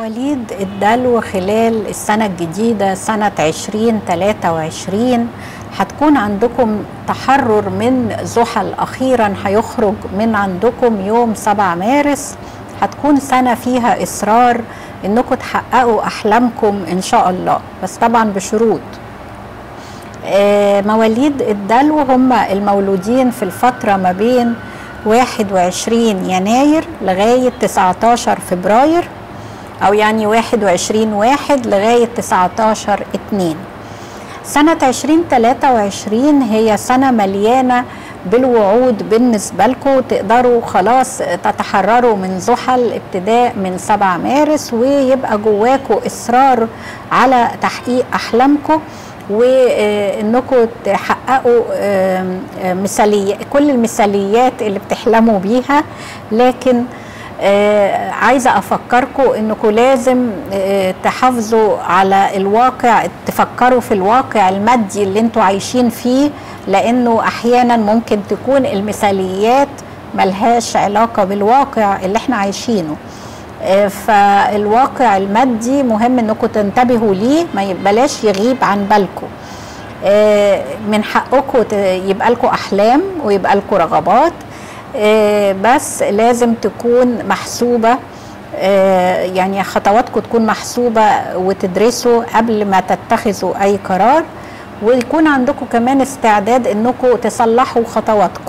مواليد الدلو خلال السنة الجديدة سنة 2023 هتكون عندكم تحرر من زحل أخيرا هيخرج من عندكم يوم 7 مارس هتكون سنة فيها إصرار إنكم تحققوا أحلامكم إن شاء الله بس طبعا بشروط آه، مواليد الدلو هم المولودين في الفترة ما بين 21 يناير لغاية 19 فبراير أو يعني 21 واحد لغاية 19 اتنين سنة 2023 هي سنة مليانة بالوعود بالنسبة لكم تقدروا خلاص تتحرروا من زحل ابتداء من 7 مارس ويبقى جواكم إصرار على تحقيق أحلامكم وانكم تحققوا آم، آم، مثالية كل المثاليات اللي بتحلموا بيها لكن آه، عايزه افكركم انكم لازم آه، تحافظوا على الواقع تفكروا في الواقع المادي اللي انتوا عايشين فيه لانه احيانا ممكن تكون المثاليات ملهاش علاقه بالواقع اللي احنا عايشينه آه، فالواقع المادي مهم انكم تنتبهوا ليه ما يبلاش يغيب عن بالكم آه، من حقكم ت- يبقى لكم احلام ويبقى لكم رغبات آه، بس لازم تكون محسوبه آه، يعني خطواتكم تكون محسوبه وتدرسوا قبل ما تتخذوا اي قرار ويكون عندكم كمان استعداد انكم تصلحوا خطواتكم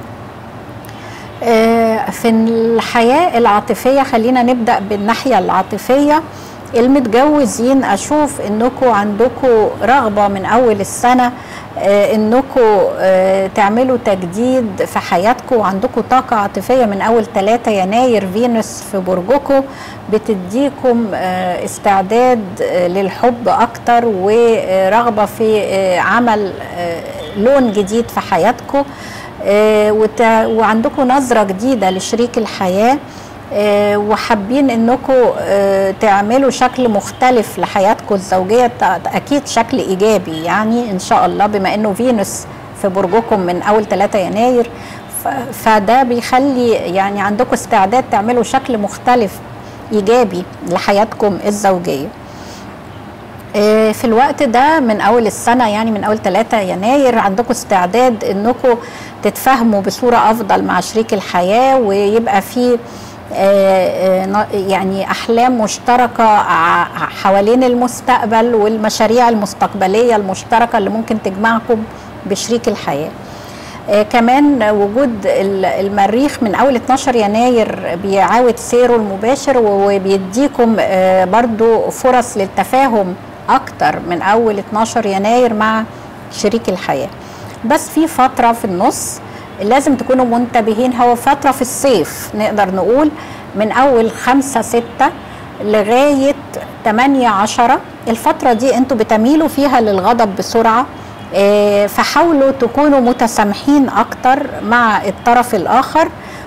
آه، في الحياة العاطفية خلينا نبدأ بالناحية العاطفية المتجوزين أشوف إنكم عندكم رغبة من أول السنة آه، إنكم آه، تعملوا تجديد في حياتكم وعندكم طاقة عاطفية من أول 3 يناير فينوس في برجكم بتديكم آه، استعداد آه، للحب أكتر ورغبة في آه، عمل آه، لون جديد في حياتكم آه، وت- وعندكم نظرة جديدة لشريك الحياة آه، وحابين انكم آه، تعملوا شكل مختلف لحياتكم الزوجية ت- اكيد شكل ايجابي يعني ان شاء الله بما انه فينوس في برجكم من اول 3 يناير ف- فده بيخلي يعني عندكم استعداد تعملوا شكل مختلف ايجابي لحياتكم الزوجيه آه، في الوقت ده من اول السنه يعني من اول 3 يناير عندكم استعداد انكم تتفاهموا بصوره افضل مع شريك الحياه ويبقى في آه، آه، ن- يعني احلام مشتركه ع- حوالين المستقبل والمشاريع المستقبليه المشتركه اللي ممكن تجمعكم بشريك الحياه آه، كمان وجود ال- المريخ من اول 12 يناير بيعاود سيره المباشر وبيديكم آه، برضو فرص للتفاهم اكتر من اول 12 يناير مع شريك الحياه بس في فتره في النص لازم تكونوا منتبهين هو فتره في الصيف نقدر نقول من اول 5 6 لغايه 8 10 الفتره دي انتوا بتميلوا فيها للغضب بسرعه آه، فحاولوا تكونوا متسامحين اكتر مع الطرف الاخر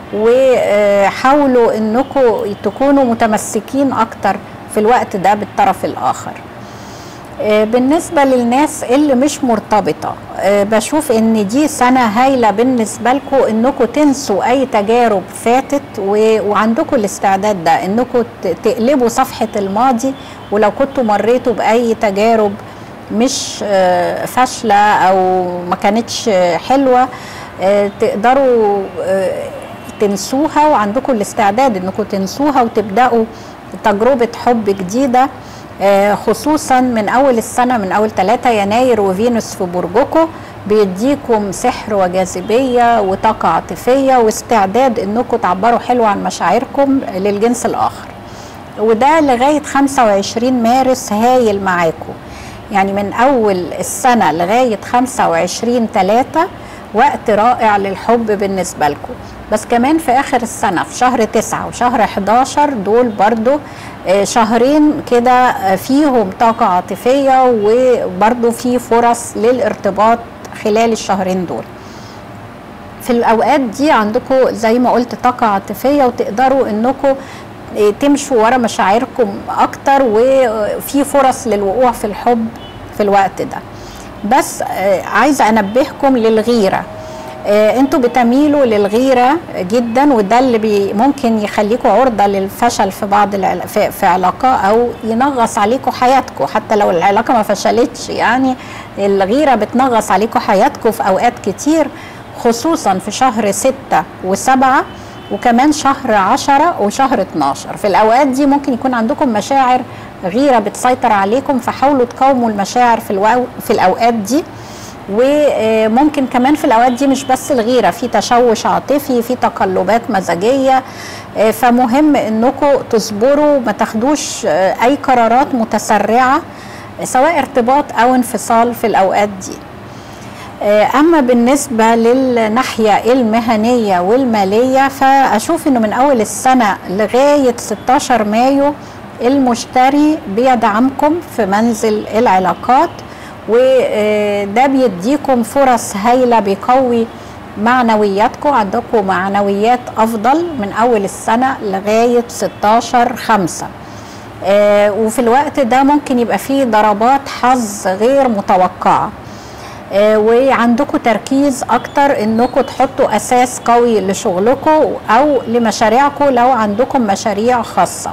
وحاولوا انكم تكونوا متمسكين اكتر في الوقت ده بالطرف الاخر آه، بالنسبة للناس اللي مش مرتبطة آه، بشوف ان دي سنة هايلة بالنسبة لكم انكم تنسوا اي تجارب فاتت و- وعندكم الاستعداد ده انكم ت- تقلبوا صفحة الماضي ولو كنتوا مريتوا باي تجارب مش آه، فاشلة او ما كانتش آه، حلوة آه، تقدروا آه، تنسوها وعندكم الاستعداد انكم تنسوها وتبداوا تجربه حب جديده آه، خصوصا من اول السنه من اول 3 يناير وفينوس في برجكم بيديكم سحر وجاذبيه وطاقه عاطفيه واستعداد انكم تعبروا حلو عن مشاعركم للجنس الاخر وده لغايه 25 مارس هايل معاكم يعني من اول السنه لغايه 25 3 وقت رائع للحب بالنسبه لكم بس كمان في اخر السنه في شهر 9 وشهر 11 دول برضو آه، شهرين كده آه، فيهم طاقه عاطفيه وبرضو في فرص للارتباط خلال الشهرين دول في الاوقات دي عندكم زي ما قلت طاقه عاطفيه وتقدروا انكم تمشوا ورا مشاعركم اكتر وفي فرص للوقوع في الحب في الوقت ده بس آه، عايزه انبهكم للغيره آه، انتوا بتميلوا للغيره جدا وده اللي بي ممكن يخليكم عرضه للفشل في بعض العلا- في, في علاقه او ينغص عليكم حياتكم حتى لو العلاقه ما فشلتش يعني الغيره بتنغص عليكم حياتكم في اوقات كتير خصوصا في شهر ستة وسبعة وكمان شهر عشرة وشهر 12 في الأوقات دي ممكن يكون عندكم مشاعر غيرة بتسيطر عليكم فحاولوا تقاوموا المشاعر في, الو... في الأوقات دي وممكن كمان في الأوقات دي مش بس الغيرة في تشوش عاطفي في تقلبات مزاجية آه، فمهم انكم تصبروا ما تاخدوش آه، أي قرارات متسرعة سواء ارتباط أو انفصال في الأوقات دي أما بالنسبة للناحية المهنية والمالية فأشوف أنه من أول السنة لغاية 16 مايو المشتري بيدعمكم في منزل العلاقات وده بيديكم فرص هايلة بيقوي معنوياتكم عندكم معنويات أفضل من أول السنة لغاية 16 خمسة آه، وفي الوقت ده ممكن يبقى فيه ضربات حظ غير متوقعه آه، وعندكم تركيز اكتر انكم تحطوا اساس قوي لشغلكم او لمشاريعكم لو عندكم مشاريع خاصه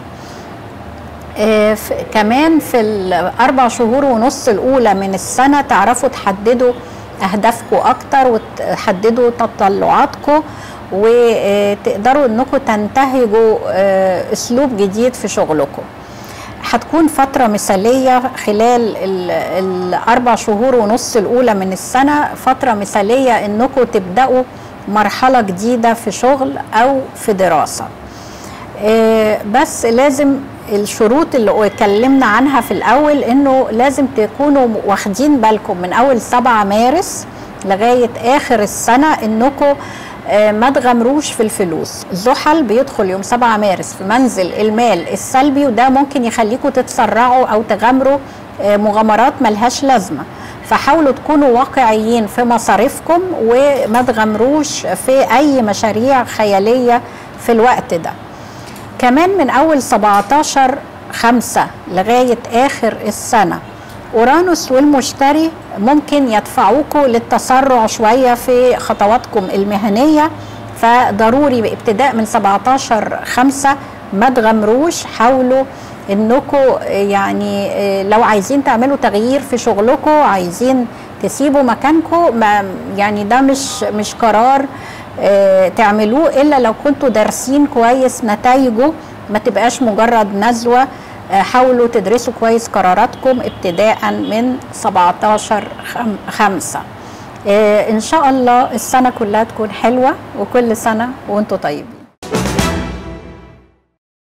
آه، ف- كمان في الاربع شهور ونص الاولى من السنه تعرفوا تحددوا اهدافكم اكتر وتحددوا تطلعاتكم وتقدروا انكم تنتهجوا آه، اسلوب جديد في شغلكم هتكون فترة مثالية خلال ال- الأربع شهور ونص الأولى من السنة فترة مثالية إنكم تبدأوا مرحلة جديدة في شغل أو في دراسة آه، بس لازم الشروط اللي اتكلمنا عنها في الأول إنه لازم تكونوا واخدين بالكم من أول 7 مارس لغاية آخر السنة إنكم آه، ما تغامروش في الفلوس زحل بيدخل يوم 7 مارس في منزل المال السلبي وده ممكن يخليكم تتسرعوا أو تغامروا آه، مغامرات ملهاش لازمة فحاولوا تكونوا واقعيين في مصاريفكم وما تغامروش في أي مشاريع خيالية في الوقت ده كمان من أول 17 خمسة لغاية آخر السنة أورانوس والمشتري ممكن يدفعوكم للتسرع شوية في خطواتكم المهنية فضروري ابتداء من 17 خمسة ما تغامروش حاولوا انكم يعني آه، لو عايزين تعملوا تغيير في شغلكم عايزين تسيبوا مكانكم ما يعني ده مش مش قرار آه، تعملوه الا لو كنتوا دارسين كويس نتائجه ما تبقاش مجرد نزوه آه، حاولوا تدرسوا كويس قراراتكم ابتداء من 17 خم- خمسة آه، ان شاء الله السنه كلها تكون حلوه وكل سنه وانتم طيبين